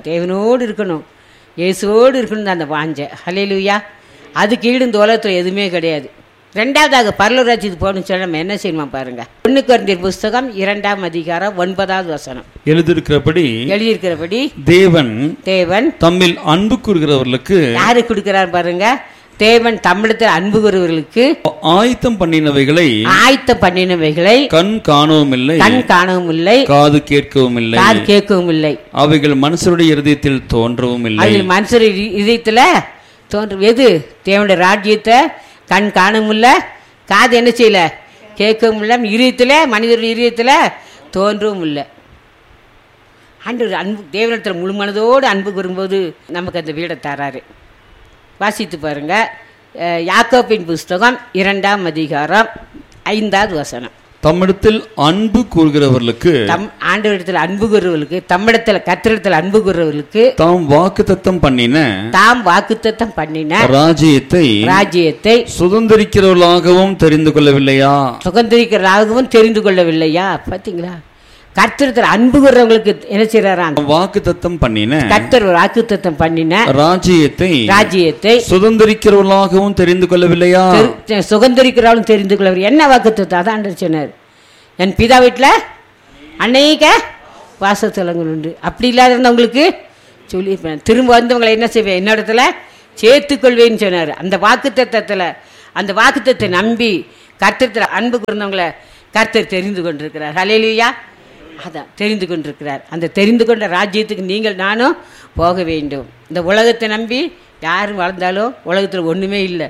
தேவனோடு இருக்கணும் இயேசுவோடு இருக்கணும் அந்த வாஞ்சை ஹalleluya அதுக்கு ஈடு இந்த உலகத்தில் எதுவுமே கிடையாது ரெண்டாவதாக பரலூராட்சிக்கு போகணும்னு சொல்லி நம்ம என்ன செய்யணுமா பாருங்க ஒன்று குறைந்தர் புஸ்தகம் இரண்டாம் அதிகாரம் ஒன்பதாவது வசனம் எழுதியிருக்கிறபடி எழுதியிருக்கிறபடி தேவன் தேவன் தம்மில் அன்பு கூறுகிறவர்களுக்கு யாரு கொடுக்கிறார் பாருங்க தேவன் தமிழத்தில் அன்பு கூறுவர்களுக்கு ஆயத்தம் பண்ணினவைகளை ஆயத்தம் பண்ணினவைகளை கண் காணவும் இல்லை கண் காணவும் இல்லை காது கேட்கவும் இல்லை காது கேட்கவும் இல்லை அவைகள் மனுஷருடைய இருதயத்தில் தோன்றவும் இல்லை அதில் மனுஷர் இ- இதயத்துல தோன்றும் எது தேவனுடைய ராஜ்யத்தை கண் காணவும் இல்லை காது என்ன செய்யல கேட்கவும் இல்லை இதயத்தில் மனிதருடைய இதயத்தில் தோன்றவும் இல்லை ஆண்டவர் அன்பு தேவனிடத்தில் முழு மனதோடு அன்பு கூறும்போது நமக்கு அந்த வீடை தராரு வாசித்து பாருங்க அஹ், யாக்கோபின் புஸ்தகம் இரண்டாம் அதிகாரம் ஐந்தாவது வசனம் தம்மிடத்தில் அன்பு கூறுகிறவர்களுக்கு தம் ஆண்டவரிடத்தில் அன்பு கூறுவர்களுக்கு தம்மிடத்தில் கத்திரிடத்தில் அன்பு கூறுவர்களுக்கு தாம் வாக்குத்தத்தம் பண்ணின தாம் வாக்குத்தத்தம் பண்ணின ராஜ்யத்தை ராஜ்யத்தை சுதந்திரிக்கிறவர்களாகவும் தெரிந்து கொள்ளவில்லையா சுகந்திரிக்கிறதாகவும் தெரிந்து கொள்ளவில்லையா பார்த்தீங்களா கர்த்தரத்தில் அன்பு கூறுறவங்களுக்கு என்ன செய்யறாராம் வாக்குத்தத்தம் பண்ணின கர்த்தர் ஒரு வாக்குத்தத்தம் பண்ணின ராஜ்யத்தை ராஜ்யத்தை சுதந்திரிக்கிறவர்களாகவும் தெரிந்து கொள்ளவில்லையா தெரி- சுகந்தரிக்கிறவளும் தெரிந்து கொள்ளவர் என்ன வாக்குத்தத்தம் அதான் ஆண்டவர் சொன்னார் என் பிதா வீட்டில் அநேக வாசத்தலங்கள் உண்டு அப்படி இல்லாத இருந்தவங்களுக்கு சொல்லியிருப்பேன் திரும்ப வந்தவங்களை என்ன செய்வேன் என்னிடத்துல சேர்த்துக்கொள்வேன்னு சொன்னார் அந்த வாக்குத்தத்தத்தில் அந்த வாக்குத்தத்தை நம்பி கர்த்தத்தில் அன்பு கூர்ந்தவங்களை கர்த்தர் தெரிந்து கொண்டிருக்கிறார் ஹலேலுயா அதான் தெரிந்து கொண்டிருக்கிறார் அந்த தெரிந்து கொண்ட ராஜ்யத்துக்கு நீங்கள் நானும் போக வேண்டும் இந்த உலகத்தை நம்பி யாரும் வளர்ந்தாலும் உலகத்தில் ஒன்றுமே இல்லை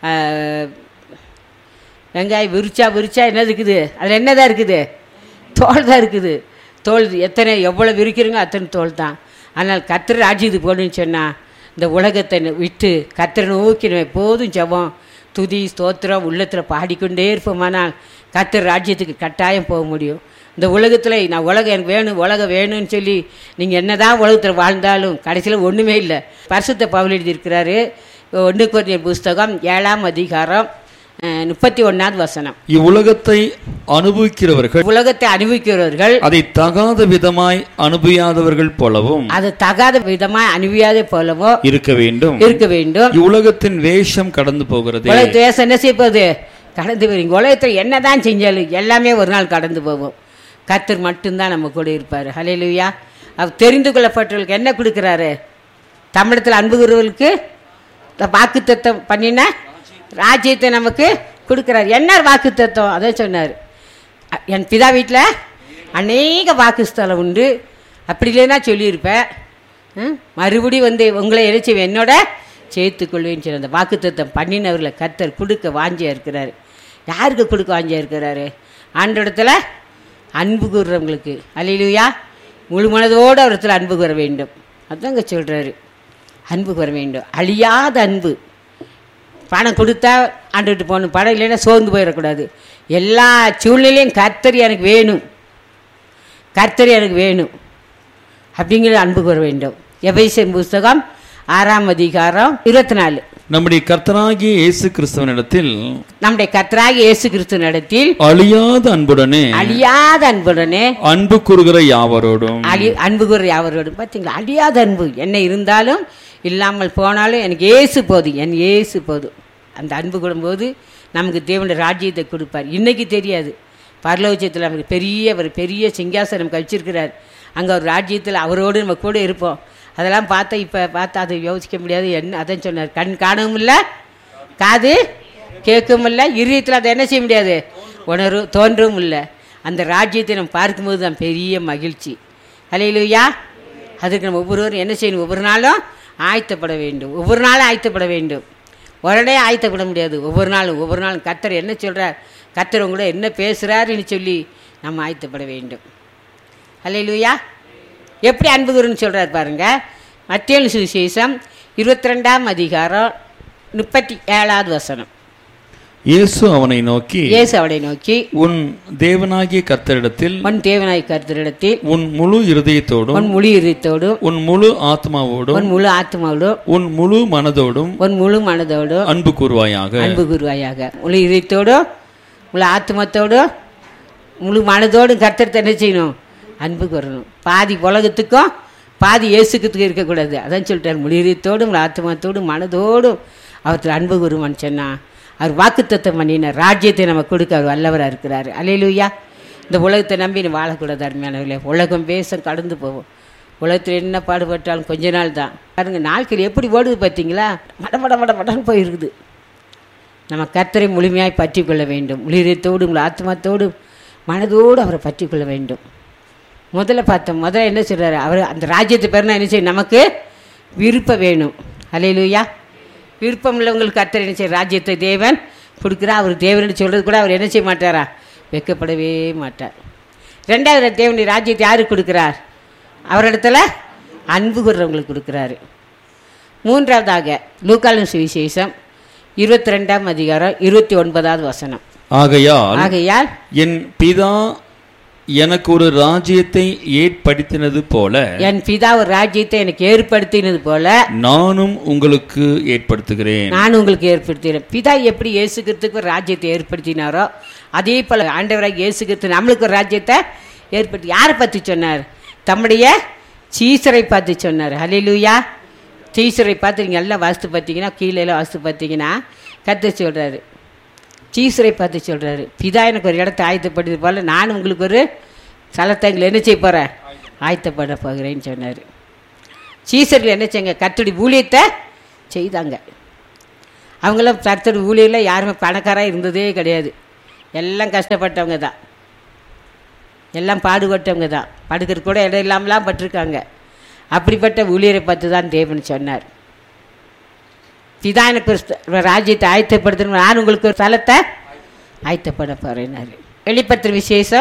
வெங்காயம் விரிச்சா விரிச்சா என்ன இருக்குது அதில் என்னதான் இருக்குது தோல் தான் இருக்குது தோல் எத்தனை எவ்வளோ விரிக்கிறீங்க அத்தனை தோல் தான் ஆனால் கத்திர ராஜ்யத்துக்கு போகணும்னு சொன்னால் இந்த உலகத்தை விட்டு கத்திர நோக்கி நம்ம எப்போதும் ஜெபம் துதி ஸ்தோத்திரம் உள்ளத்தில் பாடிக்கொண்டே இருப்போமானால் கத்திர ராஜ்யத்துக்கு கட்டாயம் போக முடியும் இந்த உலகத்தில் நான் உலகம் எனக்கு வேணும் உலகம் வேணும்னு சொல்லி நீங்கள் என்னதான் உலகத்தில் வாழ்ந்தாலும் கடைசியில் ஒன்றுமே இல்லை பரிசுத்த பவுல் எழுதியிருக்கிறாரு ஒன்று குறைந்த புஸ்தகம் ஏழாம் அதிகாரம் அஹ், முப்பத்தி ஒன்றாவது வசனம் இவ்வுலகத்தை அனுபவிக்கிறவர்கள் உலகத்தை அனுபவிக்கிறவர்கள் அதை தகாத விதமாய் அனுபவியாதவர்கள் போலவும் அது தகாத விதமாக அனுபவியாத போலவோ இருக்க வேண்டும் இருக்க வேண்டும் இவ்வுலகத்தின் வேஷம் கடந்து போகிறது உலக தேசம் என்ன செய்ய போகுது கடந்து போறீங்க உலகத்தில் என்னதான் செஞ்சாலும் எல்லாமே ஒரு நாள் கடந்து போகும் கர்த்தர் மட்டும்தான் நம்ம கூட இருப்பார் ஹalleluya அவர் தெரிந்து கொள்ளப்பட்டவர்களுக்கு என்ன கொடுக்குறாரு தமிழத்தில் அன்புகிறவர்களுக்கு வாக்குத்தத்தம் பண்ணின ராஜ்யத்தை நமக்கு கொடுக்குறாரு என்ன வாக்குத்தத்தம் அதை சொன்னார் அ- என் பிதா வீட்டில் அநேக வாக்குஸ்தலம் உண்டு அப்படி இல்லைன்னா சொல்லியிருப்பேன் ம்? மறுபடியும் வந்து உங்களை என்ன செய்வேன் என்னோட சேர்த்துக்கொள்வேன்னு சொல்லி அந்த வாக்குத்தத்தம் பண்ணினவர்களை கர்த்தர் கொடுக்க வாஞ்சியாக இருக்கிறாரு யாருக்கு கொடுக்க வாஞ்சியாக இருக்கிறாரு ஆண்டோடத்தில் அன்பு கூறுறவங்களுக்கு அல்லையிலுயா முழு மனதோடு அவரத்தில் அன்பு கூற வேண்டும் அதாங்க சொல்கிறாரு அன்பு கூற வேண்டும் அழியாத அன்பு பணம் கொடுத்தா ஆண்டுகிட்டு போகணும் பணம் இல்லைன்னா சோர்ந்து போயிடக்கூடாது எல்லா சூழ்நிலையும் கர்த்தர் எனக்கு வேணும் கர்த்தர் எனக்கு வேணும் அப்படிங்கிறது அன்பு கூற வேண்டும் எபேசியன் புஸ்தகம் ஆறாம் அதிகாரம் இருபத்தி நாலு நம்முடைய கர்த்தராகிய இயேசு கிறிஸ்துவனிடத்தில் நம்முடைய கர்த்தராகிய இயேசு கிறிஸ்து நடத்தில் அழியாத அன்புடனே அழியாத அன்புடனே அன்பு கூறுகிற யாவரோடும் அழி அன்பு கூற யாவரோடும் பார்த்தீங்களா அழியாத அன்பு என்ன இருந்தாலும் இல்லாமல் போனாலும் எனக்கு ஏசு போதும் என் ஏசு போதும் அந்த அன்பு கூடும்போது நமக்கு தேவனுடைய ராஜ்யத்தை கொடுப்பார் இன்னைக்கு தெரியாது பரலோச்சத்தில் நமக்கு பெரிய ஒரு பெரிய சிங்காசனம் நமக்கு வச்சிருக்கிறார் அங்கே ஒரு ராஜ்யத்தில் அவரோடு நம்ம கூட இருப்போம் அதெல்லாம் பார்த்தா இப்போ பார்த்தா அதை யோசிக்க முடியாது என்ன அதான் சொன்னார் கண் காணவும் இல்லை காது கேட்கவும் இல்லை இருதயத்தில் அதை என்ன செய்ய முடியாது உணர்வு தோன்றவும் இல்லை அந்த ராஜ்யத்தை நம்ம பார்க்கும்போது தான் பெரிய மகிழ்ச்சி அலையிலுயா அதுக்கு நம்ம ஒவ்வொருவரும் என்ன செய்யணும் ஒவ்வொரு நாளும் ஆயத்தப்பட வேண்டும் ஒவ்வொரு நாளும் ஆயத்தப்பட வேண்டும் உடனே ஆயத்தப்பட முடியாது ஒவ்வொரு நாளும் ஒவ்வொரு நாளும் கத்தர் என்ன சொல்கிறார் கத்தர் உங்களோட என்ன பேசுகிறாருன்னு சொல்லி நம்ம ஆயத்தப்பட வேண்டும் அல்லையிலுயா எப்படி அன்பு குருன்னு சொல்கிறார் பாருங்க மத்திய சுவிசேஷம் இருபத்தி ரெண்டாம் அதிகாரம் முப்பத்தி ஏழாவது வசனம் இயேசு அவனை நோக்கி இயேசு அவனை நோக்கி உன் தேவனாகிய கர்த்தரிடத்தில் உன் தேவனாய் கருத்தரிடத்தில் உன் முழு இருதயத்தோடும் உன் முழு இருத்தோடும் உன் முழு ஆத்மாவோடும் உன் முழு ஆத்மாவோடும் உன் முழு மனதோடும் உன் முழு மனதோடும் அன்பு கூறுவாயாக அன்பு குருவாயாக முழு இதயத்தோடும் முழு ஆத்மத்தோடும் முழு மனதோடும் கர்த்தர் என்ன செய்யணும் அன்பு கூறணும் பாதி உலகத்துக்கும் பாதி இயேசுக்கு இருக்கக்கூடாது அதான் சொல்லிட்டார் முழியத்தோடும் ஆத்மாத்தோடும் மனதோடும் அவர்த்தில் அன்பு குருவன் சொன்னா அவர் வாக்குத்தத்தம் பண்ணினார் ராஜ்யத்தை நம்ம கொடுக்க அவர் வல்லவராக இருக்கிறாரு அலையிலுயா இந்த உலகத்தை நம்பி நீ வாழக்கூடாது அருமையானவர்களே உலகம் பேச கடந்து போவோம் உலகத்தில் என்ன பாடுபட்டாலும் கொஞ்ச நாள் தான் பாருங்க நாட்கள் எப்படி ஓடுது பார்த்தீங்களா மட மட மட மடன்னு போயிருக்குது நம்ம கர்த்தரை முழுமையாய் பற்றி கொள்ள வேண்டும் உளிரத்தோடு உங்கள் ஆத்மாத்தோடு மனதோடு அவரை பற்றி கொள்ள வேண்டும் முதல்ல பார்த்தோம் முதல்ல என்ன சொல்கிறாரு அவர் அந்த ராஜ்யத்தை பேர்னா என்ன செய்யும் நமக்கு விருப்பம் வேணும் அலையிலுயா விருப்பம் உள்ளவங்களுக்கு கர்த்தர் என்ன செய்ய ராஜ்யத்தை தேவன் கொடுக்குறா அவர் தேவன் சொல்கிறது கூட அவர் என்ன செய்ய மாட்டாரா வெட்கப்படவே மாட்டார் ரெண்டாவது தேவனுடைய ராஜ்யத்தை யாருக்கு கொடுக்குறார் அவரிடத்துல அன்பு கூறுறவங்களுக்கு கொடுக்குறாரு மூன்றாவதாக லூக்காலின் சுவிசேஷம் இருபத்தி ரெண்டாம் அதிகாரம் இருபத்தி ஒன்பதாவது வசனம் ஆகையால் ஆகையால் என் பிதா எனக்கு ஒரு ராஜ்யத்தை ஏற்படுத்தினது போல என் பிதா ஒரு ராஜ்யத்தை எனக்கு ஏற்படுத்தினது போல நானும் உங்களுக்கு ஏற்படுத்துகிறேன் நான் உங்களுக்கு ஏற்படுத்தினேன் பிதா எப்படி இயேசுக்கிறதுக்கு ஒரு ராஜ்யத்தை ஏற்படுத்தினாரோ அதே போல ஆண்டவராக இயேசுக்கிறது நம்மளுக்கு ஒரு ராஜ்யத்தை ஏற்படுத்தி யாரை பற்றி சொன்னார் தம்முடைய சீசரை பார்த்து சொன்னார் ஹலிலூயா சீசரை பார்த்து நீங்கள் எல்லாம் வாஸ்து பார்த்தீங்கன்னா கீழே எல்லாம் வாஸ்து பார்த்தீங்கன்னா கற்று சொல்கிறாரு சீசரை பார்த்து சொல்கிறாரு பிதா எனக்கு ஒரு இடத்த ஆயத்தப்படுது போல நான் உங்களுக்கு ஒரு ஸ்தலத்தங்களை என்ன செய்ய போகிறேன் ஆயத்தப்பட போகிறேன்னு சொன்னார் சீசர்கள் என்ன செய்யுங்க கத்துடி ஊழியத்தை செய்தாங்க அவங்களாம் கர்த்தர் ஊழியில் யாருமே பணக்காராக இருந்ததே கிடையாது எல்லாம் கஷ்டப்பட்டவங்க தான் எல்லாம் பாடுபட்டவங்க தான் படுக்கிற கூட இடம் இல்லாமலாம் பட்டிருக்காங்க அப்படிப்பட்ட ஊழியரை பார்த்து தான் தேவன் சொன்னார் பிதா எனக்கு ஒரு ஸ்த- ஒரு ராஜ்யத்தை ஆயத்தப்படுத்தணும் நான் உங்களுக்கு ஒரு ஸ்தலத்தை ஆயத்தப்பட போகிறேன்னாரு வெளிப்பத்திர விசேஷம்